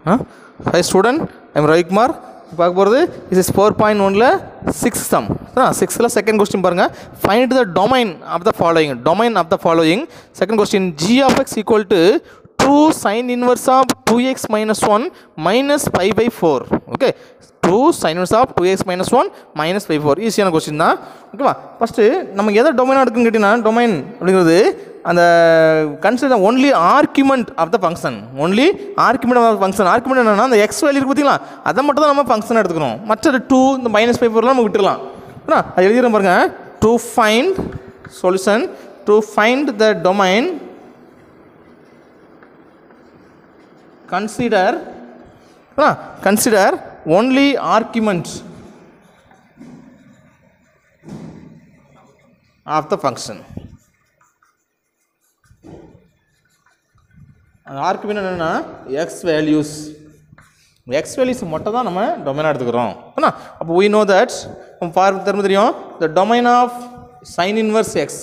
ah hi student I'm Ravikumar பார்க்க போகிறது இது இஸ் ஃபோர் பாயிண்ட் ஒனில் சிக்ஸ் சம் ஆ சிக்ஸில் செகண்ட் கொஸ்டின் பாருங்கள் find the domain of the following domain of the following second question g of x equal to two sine inverse of two x minus one minus five by four okay two sine inverse of two x minus one minus five four ஈஸியான question தான் ஓகேவா first நமக்கு எதை டொமைனாக இருக்குன்னு கேட்டிங்கன்னா domain அப்படிங்கிறது அந்த consider only argument of the function only argument of function argument என்னன்னா அந்த எக்ஸ் வேல்யூ இருக்கு பார்த்தீங்களா அதை மட்டும் தான் நம்ம ஃபங்க்ஷன் எடுத்துக்கணும் மற்றது டூ இந்த மைனஸ் ஃபைவ் ஃபோர்லாம் நம்ம விட்டுடலாம் ஏன்னா அது எழுதிடுறோம் பாருங்க to find solution to find the domain consider consider only argument of the function அந்த ஆர்குமெண்ட் என்னென்னா எக்ஸ் வேல்யூஸ் எக்ஸ் வேல்யூஸ் மட்டும் தான் நம்ம டொமைனாக எடுத்துக்கிறோம் ஏன்னா அப்போ we know that நம்ம ஃபார் திரும்ப தெரியும் the domain of sine inverse x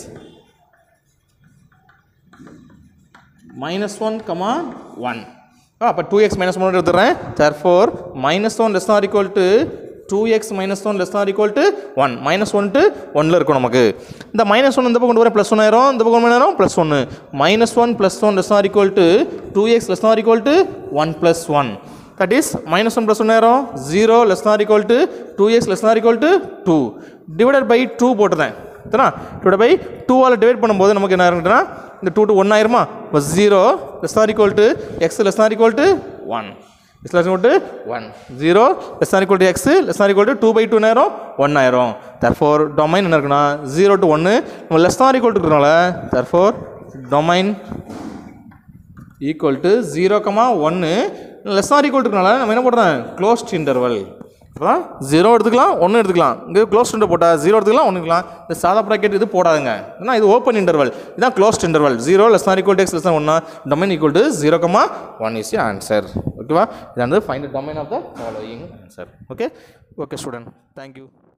minus one comma one அப்போ டூ எக்ஸ் மைனஸ் ஒன் எடுத்துடுறேன் therefore minus one less or equal to two x minus one less or equal to one minus one to ஒனில் இருக்கும் நமக்கு இந்த minus one இந்த பக்கம் கொண்டு வரேன் ப்ளஸ் ஒன் ஆயிரும் இந்த பக்கம் ஆயிரும் ப்ளஸ் ஒன்று minus one plus one less or equal to two x less or equal to one plus one that is minus one plus one ஆயிரும் zero less or equal to two x less or equal to two divided by two போட்டுறேன் சரிண்ணா divide by டூவால் divide பண்ணும்போது நமக்கு என்ன ஆயிருக்குன்னா இந்த two to one ஆயிருமா இப்போ zero less or equal to x less or equal to one is less equal to one zero less or equal to x less or equal to two by two ஆயிரும் one ஆயிரும் therefore domain என்ன இருக்குன்னா zero to ஒன்று நம்ம less or equal to இருக்கிறனால therefore domain equal to zero comma ஒன்று less or equal இருக்கனால நம்ம என்ன பண்ணுறோம் க்ளோஸ்ட் இன்டர்வல் அப்புறம் ஜீரோ எடுத்துக்கலாம் ஒன்று எடுத்துக்கலாம் இங்கே க்ளோஸ்ட் இன்டர் போட்டால் ஜீரோ எடுத்துக்கலாம் ஒன்று எடுக்கலாம் இந்த சாதா ப்ராக்கெட் இது போடாதுங்க ஏன்னா இது ஓப்பன் இன்டர்வல் இதுதான் closed interval zero less or equal x less ஒன்னா domain equal to zero comma one is answer ஓகேவா இதானது find domain of the following answer okay okay student thank you